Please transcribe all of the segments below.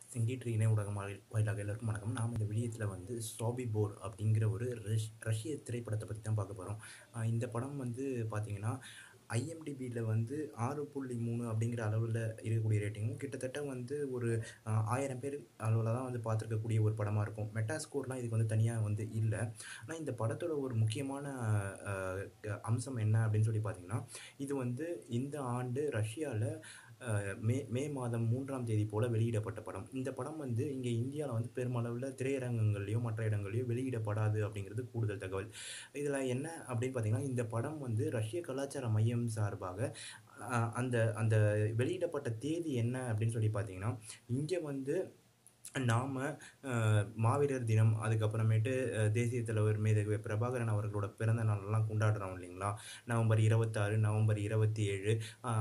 செங்கீற்று இணை ஊடகம் வாயில் வாயிலாக எல்லாருக்கும் வணக்கம் நாம் இந்த விடயத்தில் வந்து சாபி போர் அப்படிங்கிற ஒரு ரஷ் ரஷ்ய திரைப்படத்தை பற்றி தான் பார்க்க போகிறோம் இந்த படம் வந்து பார்த்தீங்கன்னா ஐஎம்டிபியில் வந்து ஆறு புள்ளி மூணு அப்படிங்கிற அளவில் இருக்கக்கூடிய ரேட்டிங்கும் கிட்டத்தட்ட வந்து ஒரு ஆஹ், ஆயிரம் பேர் அளவில் தான் வந்து பார்த்துருக்கக்கூடிய ஒரு படமாக இருக்கும் மெட்டா ஸ்கோர்லாம் இதுக்கு வந்து தனியாக வந்து இல்லை ஆனால் இந்த படத்தோட ஒரு முக்கியமான ஆஹ், க- அம்சம் என்ன அப்படின்னு சொல்லி பார்த்தீங்கன்னா இது வந்து இந்த ஆண்டு ரஷ்யாவில் மே மே மாதம் மூன்றாம் தேதி போல் வெளியிடப்பட்ட படம் இந்த படம் வந்து இங்கே இந்தியாவில் வந்து பெருமளவில் திரையரங்கங்கள்லையோ மற்ற இடங்கள்லையோ வெளியிடப்படாது அப்படிங்கிறது கூடுதல் தகவல் இதில் என்ன அப்படின்னு பார்த்தீங்கன்னா இந்த படம் வந்து ரஷ்ய கலாச்சார மையம் சார்பாக அஹ், அந்த அந்த வெளியிடப்பட்ட தேதி என்ன அப்படின்னு சொல்லி பார்த்தீங்கன்னா இங்கே வந்து நாம் மாவீரர் தினம் அதுக்கப்புறமேட்டு அஹ், தேசிய தலைவர் மேதகு பிரபாகரன் அவர்களோட பிறந்த நாளெல்லாம் கொண்டாடுறோம் இல்லைங்களா நவம்பர் இருபத்தாறு நவம்பர் இருபத்தி ஏழு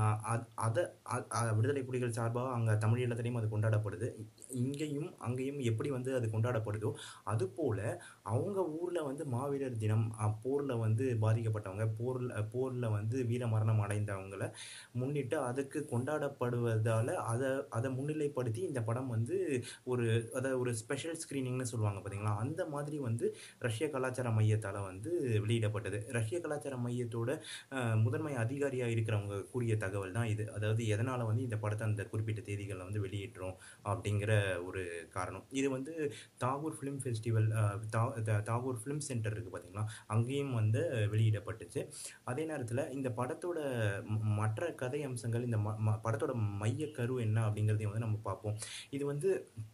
அதை விடுதலை புலிகள் சார்பாக அங்கே தமிழ் இல்லத்திலையும் அது கொண்டாடப்படுது இங்கேயும் அங்கேயும் எப்படி வந்து அது கொண்டாடப்படுதோ அதுபோல் அவங்க ஊரில் வந்து மாவீரர் தினம் போரில் வந்து பாதிக்கப்பட்டவங்க போரில் போரில் வந்து வீரமரணம் அடைந்தவங்கள முன்னிட்டு அதுக்கு கொண்டாடப்படுவதால் அதை அதை முன்னிலைப்படுத்தி இந்த படம் வந்து ஒரு அதாவது ஒரு ஸ்பெஷல் ஸ்க்ரீனிங்னு சொல்லுவாங்க பார்த்தீங்களா அந்த மாதிரி வந்து ரஷ்ய கலாச்சார மையத்தால் வந்து வெளியிடப்பட்டது ரஷ்ய கலாச்சார மையத்தோட அஹ், முதன்மை அதிகாரியாக இருக்கிறவங்க கூறிய தகவல் தான் இது அதாவது எதனால் வந்து இந்த படத்தை அந்த குறிப்பிட்ட தேதிகளில் வந்து வெளியிடுறோம் அப்படிங்கிற ஒரு காரணம் இது வந்து Tagore film festival Tagore film centre இருக்குது பார்த்தீங்களா அங்கேயும் வந்து வெளியிடப்பட்டுச்சு அதே நேரத்தில் இந்த படத்தோட ம- மற்ற கதை அம்சங்கள் இந்த ம ம- படத்தோட மைய கரு என்ன அப்படிங்கிறதையும் வந்து நம்ம பார்ப்போம் இது வந்து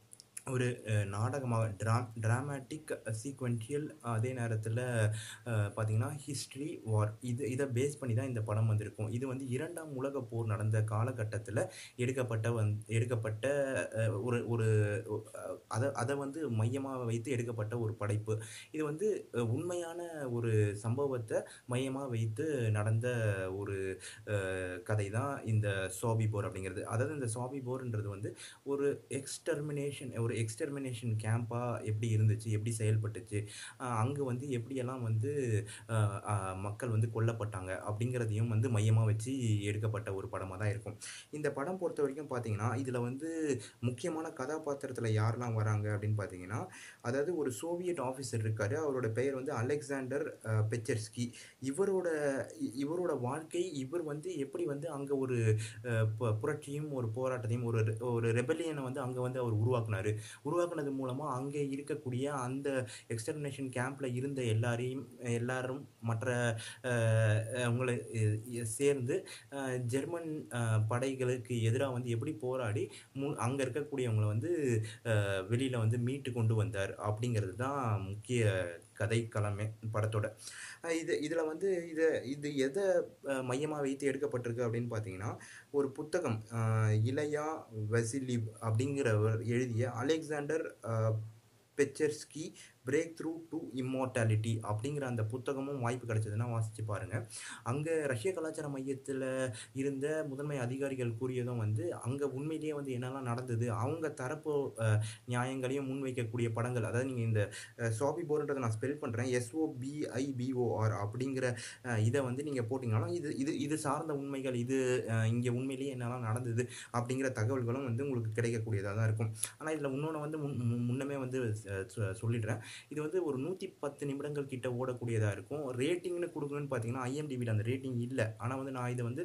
ஒரு அஹ், நாடகமாக ட்ரா ட்ராமேட்டிக் சீக்வென்ஷியல் அதே நேரத்தில் பார்த்தீங்கன்னா ஹிஸ்ட்ரி வார் இது இதை பேஸ் பண்ணி தான் இந்த படம் வந்திருக்கும் இது வந்து இரண்டாம் உலக போர் நடந்த காலகட்டத்தில் எடுக்கப்பட்ட வந் எடுக்கப்பட்ட அஹ், ஒரு ஒரு அஹ், அதை அதை வந்து மையமாக வைத்து எடுக்கப்பட்ட ஒரு படைப்பு இது வந்து அஹ், உண்மையான ஒரு சம்பவத்தை மையமாக வைத்து நடந்த ஒரு அஹ், கதை தான் இந்த சாபி போர் அப்படிங்கிறது அதாவது இந்த சாபி போர்ன்றது வந்து ஒரு எக்ஸ்டர்மினேஷன் ஒரு எக்ஸ்டர்மினேஷன் கேம்பாக எப்படி இருந்துச்சு எப்படி செயல்பட்டுச்சு அங்கே வந்து எப்படியெல்லாம் வந்து அஹ், அஹ், மக்கள் வந்து கொல்லப்பட்டாங்க அப்படிங்கிறதையும் வந்து மையமாக வச்சு எடுக்கப்பட்ட ஒரு படமாக தான் இருக்கும் இந்த படம் பொறுத்த வரைக்கும் பார்த்தீங்கன்னா இதில் வந்து முக்கியமான கதாபாத்திரத்தில் யாரெல்லாம் வராங்க அப்படின்னு பார்த்தீங்கன்னா அதாவது ஒரு சோவியட் ஆஃபீஸர் இருக்கார் அவரோட பெயர் வந்து அலெக்சாண்டர் அஹ், பெச்சர்ஸ்கி இவரோட இ- இவரோட வாழ்க்கை இவர் வந்து எப்படி வந்து அங்கே ஒரு அஹ், பு- புரட்சியும் ஒரு போராட்டத்தையும் ஒரு ரெ- ஒரு ரெபலியனை வந்து அங்கே வந்து அவர் உருவாக்குனாரு உருவாக்குனது மூலமாக அங்கே இருக்கக்கூடிய அந்த எக்ஸ்டர்மினேஷன் கேம்பில் இருந்த எல்லாரையும் எல்லாரும் மற்ற அஹ், அவங்களை அஹ், சேர்ந்து அஹ், ஜெர்மன் அஹ், படைகளுக்கு எதிராக வந்து எப்படி போராடி மு அங்கே இருக்கக்கூடியவங்களை வந்து வெளியில் வந்து மீட்டு கொண்டு வந்தார் அப்படிங்கிறது தான் முக்கிய கதை களமே படத்தோட அஹ் இது இதில் வந்து இதை இது எதை மையமாக வைத்து எடுக்கப்பட்டிருக்கு அப்படின்னு பார்த்தீங்கன்னா ஒரு புத்தகம் அஹ் இளையா வெசிலிவ் அப்படிங்கிறவர் எழுதிய Alexander uh, Pechersky breakthrough to immortality அப்படிங்கிற அந்த புத்தகமும் வாய்ப்பு கிடைச்சதுன்னா வாசிச்சு பாருங்க அங்கே ரஷ்ய கலாச்சார மையத்தில் இருந்த முதன்மை அதிகாரிகள் கூறியதும் வந்து அங்கே உண்மையிலேயே வந்து என்னெல்லாம் நடந்தது அவங்க தரப்பு அஹ், நியாயங்களையும் முன்வைக்கக்கூடிய படங்கள் அதாவது நீங்கள் இந்த சாபி போர்ன்றதை நான் ஸ்பெல் பண்ணுறேன் எஸ்ஓபிஐபிஓஆர் அப்படிங்கிற அஹ், இதை வந்து நீங்கள் போட்டிங்கனாலும் இது இது இது சார்ந்த உண்மைகள் இது இங்கே உண்மையிலேயே என்னெல்லாம் நடந்தது அப்படிங்கிற தகவல்களும் வந்து உங்களுக்கு கிடைக்கக்கூடியதாக தான் இருக்கும் ஆனால் இதில் இன்னொன்று வந்து முன் முன்- முன்னமே வந்து அஹ், சொ- சொல்லிடுறேன் இது வந்து ஒரு நூற்றி பத்து நிமிடங்கள் கிட்ட ஓடக்கூடியதாக இருக்கும் ரேட்டிங்னு கொடுக்கணும்னு பார்த்தீங்கன்னா ஐஎம்டிபியில் அந்த ரேட்டிங் இல்லை ஆனால் வந்து நான் இதை வந்து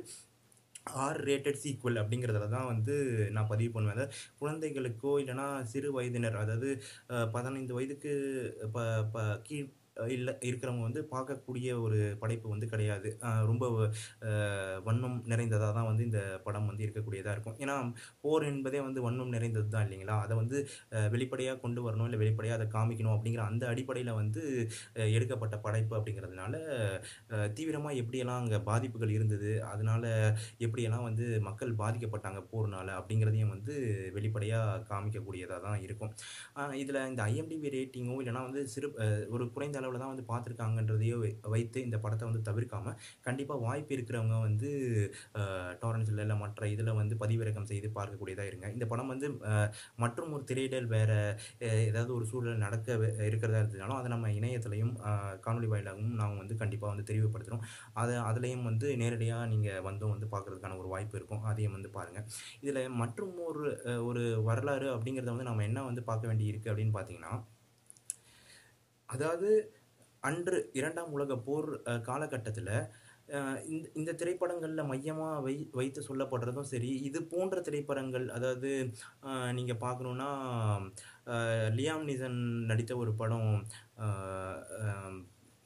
ஆர் ரேட்டட் சீக்வல் அப்படிங்கிறதுல தான் வந்து நான் பதிவு பண்ணுவேன் அதாவது குழந்தைகளுக்கோ இல்லைனா சிறு வயதினர் அதாவது அஹ், பதினைந்து வயதுக்கு ப ப கீழ் இல்லை இருக்கிறவங்க வந்து பார்க்கக்கூடிய ஒரு படைப்பு வந்து கிடையாது அஹ், ரொம்ப அஹ், வன்மம் நிறைந்ததாக தான் வந்து இந்த படம் வந்து இருக்கக்கூடியதாக இருக்கும் ஏன்னா போர் என்பதே வந்து வன்மம் நிறைந்தது தான் இல்லைங்களா அதை வந்து வெளிப்படையாக கொண்டு வரணும் இல்லை வெளிப்படையாக அதை காமிக்கணும் அப்படிங்கிற அந்த அடிப்படையில் வந்து அஹ், எடுக்கப்பட்ட படைப்பு அப்படிங்கிறதுனால தீவிரமாக எப்படியெல்லாம் அங்கே பாதிப்புகள் இருந்தது அதனால எப்படியெல்லாம் வந்து மக்கள் பாதிக்கப்பட்டாங்க போர்னால அப்படிங்கிறதையும் வந்து வெளிப்படையாக காமிக்கக்கூடியதாக தான் இருக்கும் இதில் இந்த ஐஎம்டிபி ரேட்டிங்கோ இல்லைனா வந்து சிறு அஹ், ஒரு குறைந்த அளவில் தான் வந்து பார்த்துருக்காங்கன்றதையோ வை- வைத்து இந்த படத்தை வந்து தவிர்க்காம கண்டிப்பாக வாய்ப்பு இருக்கிறவங்க வந்து அஹ், டாரன்ஸில் இல்லை மற்ற இதில் வந்து பதிவிறக்கம் செய்து பார்க்கக்கூடியதாக இருங்க இந்த படம் வந்து அஹ், மற்றும் ஒரு திரையிடல் வேறு ஏதாவது ஒரு சூழல் நடக்க வே- இருக்கிறதா இருந்ததுனாலும் அதை நம்ம இணையத்திலையும் அஹ், காணொளி வாயிலாகவும் நாங்கள் வந்து கண்டிப்பாக வந்து தெரிவுபடுத்துகிறோம் அதை அதுலேயும் வந்து நேரடியாக நீங்கள் வந்தும் வந்து பார்க்குறதுக்கான ஒரு வாய்ப்பு இருக்கும் அதையும் வந்து பாருங்கள் இதில் மற்றும் ஒரு அஹ், ஒரு வரலாறு அப்படிங்கிறத வந்து நம்ம என்ன வந்து பார்க்க வேண்டி இருக்குது அப்படின்னு பார்த்தீங்கன்னா அதாவது அன்று இரண்டாம் உலக போர் காலகட்டத்தில் இந்த இந்த திரைப்படங்களில் மையமாக வை வைத்து சொல்லப்படுறதும் சரி இது போன்ற திரைப்படங்கள் அதாவது நீங்கள் பார்க்கணுன்னா அஹ், லியாம் நிசன் நடித்த ஒரு படம் அஹ், அஹ்,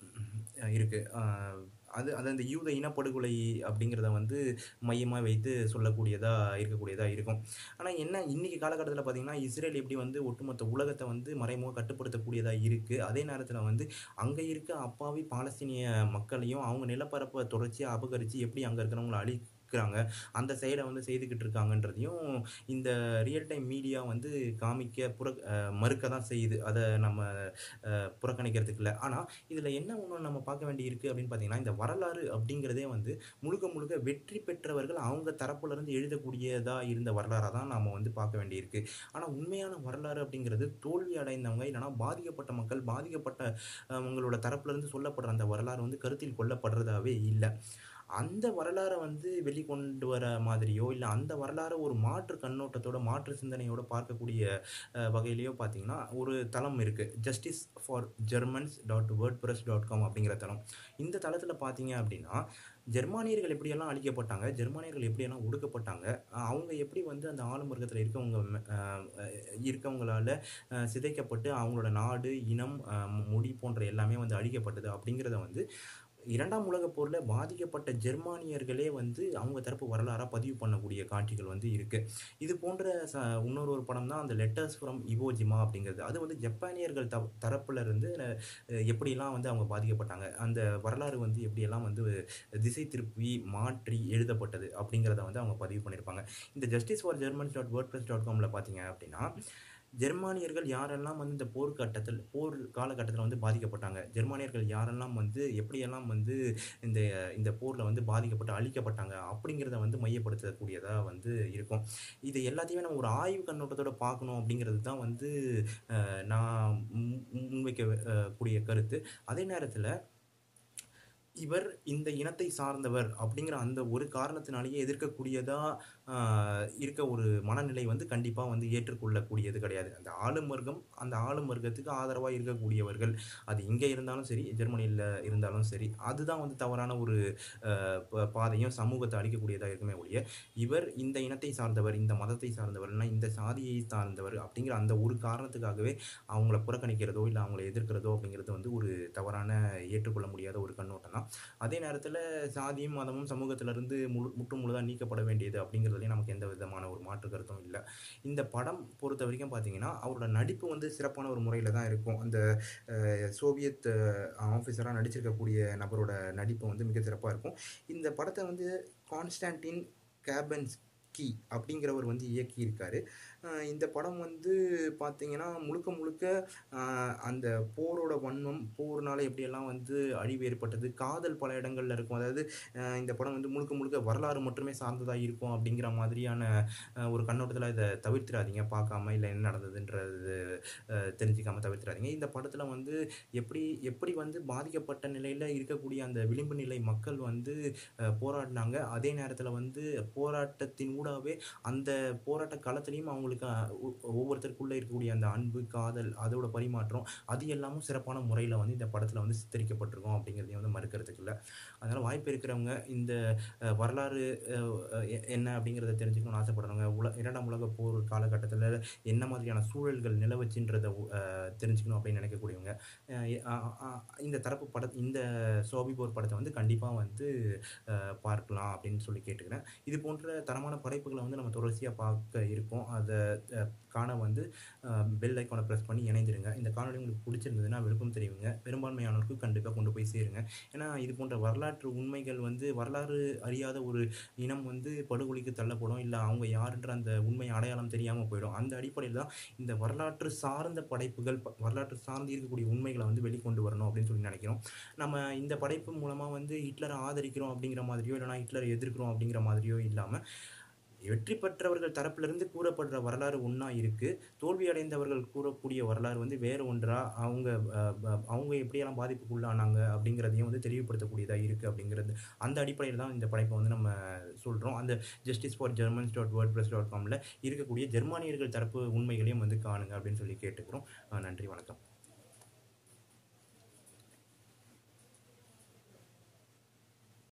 இருக்கு அஹ், அது அது அந்த யூத இனப்படுகொலை அப்படிங்கிறத வந்து மையமாக வைத்து சொல்லக்கூடியதாக இருக்கக்கூடியதாக இருக்கும் ஆனால் என்ன இன்னைக்கு காலகட்டத்தில் பார்த்தீங்கன்னா இஸ்ரேல் எப்படி வந்து ஒட்டுமொத்த உலகத்தை வந்து மறைமுக கட்டுப்படுத்தக்கூடியதாக இருக்குது அதே நேரத்தில் வந்து அங்கே இருக்க அப்பாவி பாலஸ்தீனிய மக்களையும் அவங்க நிலப்பரப்பை தொடர்ச்சியாக அபகரித்து எப்படி அங்கே இருக்கிறவங்கள அழிக்கிறாங்க அந்த செயலை வந்து செய்துக்கிட்டு இருக்காங்கன்றதையும் இந்த ரியல் டைம் மீடியா வந்து காமிக்க புற அஹ் மறுக்க தான் செய்யுது அதை நம்ம அஹ், புறக்கணிக்கிறதுக்கு இல்லை ஆனால் இதில் என்ன ஒன்று நம்ம பார்க்க வேண்டி இருக்குது அப்படின்னு பார்த்தீங்கன்னா இந்த வரலாறு அப்படிங்கிறதே வந்து முழுக்க முழுக்க வெற்றி பெற்றவர்கள் அவங்க தரப்புல இருந்து எழுதக்கூடியதாக இருந்த வரலாறாக தான் நாம் வந்து பார்க்க வேண்டியிருக்கு ஆனால் உண்மையான வரலாறு அப்படிங்கிறது தோல்வி அடைந்தவங்க இல்லைனா பாதிக்கப்பட்ட மக்கள் பாதிக்கப்பட்ட அஹ், அவங்களோட தரப்புல இருந்து சொல்லப்படுற அந்த வரலாறு வந்து கருத்தில் கொள்ளப்படுறதாவே இல்லை அந்த வரலாறை வந்து வெளிக்கொண்டு வர மாதிரியோ இல்லை அந்த வரலாறை ஒரு மாற்று கண்ணோட்டத்தோட மாற்று சிந்தனையோட பார்க்கக்கூடிய அஹ், வகையிலையோ பார்த்தீங்கன்னா ஒரு தளம் இருக்குது justice for Germans dot WordPress dot com அப்படிங்கிற தளம் இந்த தளத்தில் பார்த்தீங்க அப்படின்னா ஜெர்மானியர்கள் எப்படியெல்லாம் அழிக்கப்பட்டாங்க ஜெர்மானியர்கள் எப்படியெல்லாம் ஒடுக்கப்பட்டாங்க அஹ் அவங்க எப்படி வந்து அந்த ஆளும் வர்க்கத்தில் இருக்கவங்க ம- அஹ் அஹ் இருக்கவங்களால அஹ் சிதைக்கப்பட்டு அவங்களோட நாடு இனம் அஹ் மொழி போன்ற எல்லாமே வந்து அழிக்கப்பட்டது அப்படிங்கிறத வந்து இரண்டாம் உலகப் போரில் பாதிக்கப்பட்ட ஜெர்மானியர்களே வந்து அவங்க தரப்பு வரலாறாக பதிவு பண்ணக்கூடிய காட்சிகள் வந்து இருக்குது இது போன்ற ச இன்னொரு ஒரு படம் தான் அந்த லெட்டர்ஸ் ஃப்ரம் இவோஜிமா அப்படிங்கிறது அது வந்து ஜப்பானியர்கள் த தரப்புல இருந்து அஹ், எப்படியெல்லாம் வந்து அவங்க பாதிக்கப்பட்டாங்க அந்த வரலாறு வந்து எப்படியெல்லாம் வந்து திசை திருப்பி மாற்றி எழுதப்பட்டது அப்படிங்கிறத வந்து அவங்க பதிவு பண்ணியிருப்பாங்க இந்த justice for Germans dot WordPress dot காமில் பார்த்தீங்க அப்படின்னா ஜெர்மானியர்கள் யாரெல்லாம் வந்து இந்த போர் கட்டத்தில் போர் காலகட்டத்தில் வந்து பாதிக்கப்பட்டாங்க ஜெர்மானியர்கள் யாரெல்லாம் வந்து எப்படியெல்லாம் வந்து இந்த இந்த போரில் வந்து பாதிக்கப்பட்டு அழிக்கப்பட்டாங்க அப்படிங்கிறத வந்து மையப்படுத்தக்கூடியதாக வந்து இருக்கும் இது எல்லாத்தையுமே நம்ம ஒரு ஆய்வு கண்ணோட்டத்தோட பார்க்கணும் அப்படிங்கிறது தான் வந்து அஹ், நான் முன்- முன்வைக்க அஹ், கூடிய கருத்து அதே நேரத்தில் இவர் இந்த இனத்தை சார்ந்தவர் அப்படிங்கிற அந்த ஒரு காரணத்தினாலேயே எதிர்க்கக்கூடியதா ஆஹ், இருக்க ஒரு மனநிலை வந்து கண்டிப்பாக வந்து ஏற்றுக்கொள்ளக்கூடியது கிடையாது அந்த ஆளும் வர்க்கம் அந்த ஆளும் வர்க்கத்துக்கு ஆதரவாக இருக்கக்கூடியவர்கள் அது இங்கே இருந்தாலும் சரி ஜெர்மனியில் இருந்தாலும் சரி அதுதான் வந்து தவறான ஒரு ஆஹ், ப- பாதையும் சமூகத்தை அழிக்கக்கூடியதாக இருக்குமே ஒழிய இவர் இந்த இனத்தை சார்ந்தவர் இந்த மதத்தை சார்ந்தவர் இல்லைன்னா இந்த சாதியை சார்ந்தவர் அப்படிங்கிற அந்த ஒரு காரணத்துக்காகவே அவங்கள புறக்கணிக்கிறதோ இல்லை அவங்கள எதிர்க்கிறதோ அப்படிங்கிறது வந்து ஒரு தவறான ஏற்றுக்கொள்ள முடியாத ஒரு கண்ணோட்டம் தான் அதே நேரத்தில் சாதியும் மதமும் சமூகத்திலிருந்து முழு முற்று முழுதாக நீக்கப்பட வேண்டியது அப்படிங்கிறதுலையும் நமக்கு எந்த விதமான ஒரு மாற்று கருத்தும் இல்லை இந்த படம் பொறுத்த வரைக்கும் பார்த்தீங்கன்னா அவரோட நடிப்பு வந்து சிறப்பான ஒரு முறையில் தான் இருக்கும் அந்த அஹ், சோவியத் ஆஃபீஸராக நடிச்சிருக்கக்கூடிய நபரோட நடிப்பு வந்து மிக சிறப்பாக இருக்கும் இந்த படத்தை வந்து கான்ஸ்டான்டின் கேபன்ஸ் கி அப்படிங்கிறவர் வந்து இயக்கியிருக்காரு அஹ் இந்த படம் வந்து பார்த்தீங்கன்னா முழுக்க முழுக்க அஹ் அந்த போரோட வன்மம் போர்னால எப்படியெல்லாம் வந்து அழிவு ஏற்பட்டது காதல் பல இடங்கள்ல இருக்கும் அதாவது அஹ் இந்த படம் வந்து முழுக்க முழுக்க வரலாறு மட்டுமே சார்ந்ததாக இருக்கும் அப்படிங்கிற மாதிரியான அஹ் ஒரு கண்ணோட்டத்தில் இதை தவிர்த்திடாதீங்க பார்க்காம இல்லை என்ன நடந்ததுன்றது அஹ் தெரிஞ்சுக்காம தவிர்த்திடாதீங்க இந்த படத்தில் வந்து எப்படி எப்படி வந்து பாதிக்கப்பட்ட நிலையில் இருக்கக்கூடிய அந்த விளிம்பு நிலை மக்கள் வந்து அஹ் போராடினாங்க அதே நேரத்தில் வந்து போராட்டத்தின் ஊடாகவே அந்த போராட்ட களத்துலேயும் அவங்களுக்கு அஹ், ஒ- ஒவ்வொருத்தருக்குள்ளே இருக்கக்கூடிய அந்த அன்பு காதல் அதோட பரிமாற்றம் அது எல்லாமும் சிறப்பான முறையில் வந்து இந்த படத்தில் வந்து சித்தரிக்கப்பட்டிருக்கும் அப்படிங்கிறதையும் வந்து மறுக்கிறதுக்கு இல்லை அதனால் வாய்ப்பு இருக்கிறவங்க இந்த அஹ், வரலாறு அஹ், எ- என்ன அப்படிங்கிறத தெரிஞ்சுக்கணும்னு ஆசைப்படுறவங்க உல இரண்டாம் உலக போர் காலகட்டத்தில் என்ன மாதிரியான சூழல்கள் நிலவச்சுன்றதை அஹ், தெரிஞ்சுக்கணும் அப்படின்னு நினைக்கக்கூடியவங்க அஹ், எ- அ- அ- இந்த தரப்பு பட இந்த சோபி போர் படத்தை வந்து கண்டிப்பாக வந்து அஹ், பார்க்கலாம் அப்படின்னு சொல்லி கேட்டுக்கிறேன் இது போன்ற தரமான பட படைப்புகளை வந்து நம்ம தொடர்ச்சியாக பார்க்க இருக்கோம் அதை அஹ், காண வந்து பெல் ஐக்கானை ப்ரெஸ் பண்ணி இணைந்திருங்க இந்த காணொலி உங்களுக்கு பிடிச்சிருந்ததுன்னா விருப்பம் தெரிவிங்க பெரும்பான்மையானோருக்கு கண்டிப்பாக கொண்டு போய் சேருங்க ஏன்னா இது போன்ற வரலாற்று உண்மைகள் வந்து வரலாறு அறியாத ஒரு இனம் வந்து படுகொலிக்கு தள்ளப்படும் இல்லை அவங்க யாருன்ற அந்த உண்மை அடையாளம் தெரியாமல் போயிடும் அந்த அடிப்படையில் தான் இந்த வரலாற்று சார்ந்த படைப்புகள் ப- வரலாற்று சார்ந்து இருக்கக்கூடிய உண்மைகளை வந்து வெளிக்கொண்டு வரணும் அப்படின்னு சொல்லி நினைக்கிறோம் நம்ம இந்த படைப்பு மூலமாக வந்து ஹிட்லரை ஆதரிக்கிறோம் அப்படிங்கிற மாதிரியோ இல்லைனா ஹிட்லரை எதிர்க்கிறோம் அப்படிங்கிற மாதிரியோ இல்லாமல் வெற்றி பெற்றவர்கள் தரப்பிலிருந்து கூறப்படுற வரலாறு ஒன்றா இருக்குது தோல்வி அடைந்தவர்கள் கூறக்கூடிய வரலாறு வந்து வேறு ஒன்றா அவங்க அஹ், ப- அவங்க எப்படியெல்லாம் பாதிப்புக்குள்ளானாங்க அப்படிங்கிறதையும் வந்து தெளிவுபடுத்தக்கூடியதாக இருக்குது அப்படிங்கிறது அந்த அடிப்படையில் தான் இந்த படைப்பை வந்து நம்ம சொல்கிறோம் அந்த justice for Germans dot WordPress dot காமில் இருக்கக்கூடிய ஜெர்மானியர்கள் தரப்பு உண்மைகளையும் வந்து காணுங்க அப்படின்னு சொல்லி கேட்டுக்கிறோம் அஹ், நன்றி வணக்கம்